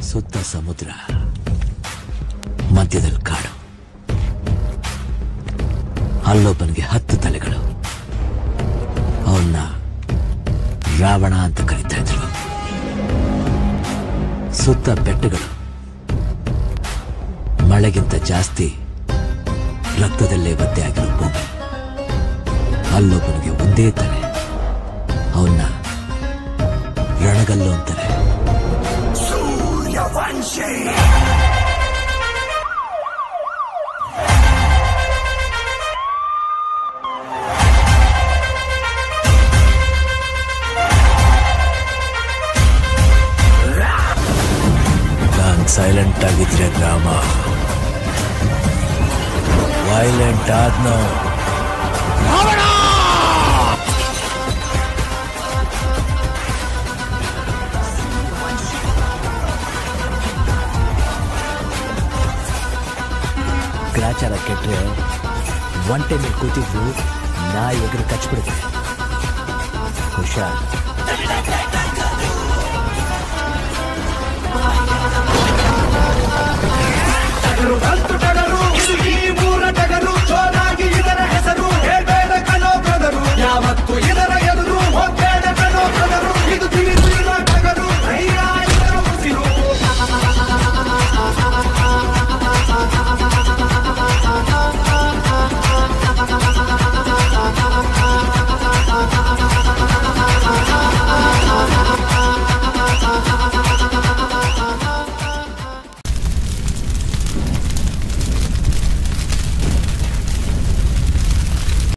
ಸುತ್ತ ಸಮುದ್ರ ಮಧ್ಯದಲ್ಲಿ ಕಾಡು ಅಲ್ಲೊಬ್ಬನಿಗೆ ಹತ್ತು ತಲೆಗಳು ಅವನ್ನ ರಾವಣ ಅಂತ ಕರೀತಾ ಇದ್ರು ಸುತ್ತ ಬೆಟ್ಟಗಳು ಮಳೆಗಿಂತ ಜಾಸ್ತಿ ರಕ್ತದಲ್ಲೇ ಒದ್ದೆ ಆಗಿರೋ ಭೂಮಿ ಅಲ್ಲೊಬ್ಬನಿಗೆ ಒಂದೇ ತಲೆ ಅವನ್ನ ರಣಗಲ್ಲು ಅಂತಾರೆ ನಾನ್ ಸೈಲೆಂಟ್ ಆಗಿದ್ರೆ ಗ್ರಾಮ ವೈಲೆಂಟ್ ಆದ್ನೋ ಗ್ರಾಚಾರ ಕೆಟ್ರೆ ಒಂಟೆ ಮೇಲೆ ಕೂತಿದ್ರು ನಾಯಿ ಎಗರು ಕಚ್ಬಿಡುತ್ತೆ ಹುಷಾರ್ ಟಗರು ಕಲ್ತು ಟಗರು ಇದು ಈ ಮೂರ ಟಗರು ಜೋರಾಗಿ ಇದರ ಹೆಸರು ಹೇಳ್ಬೇಡ ಕಲೋ ಬ್ರದರು ಯಾವತ್ತು ಇದರ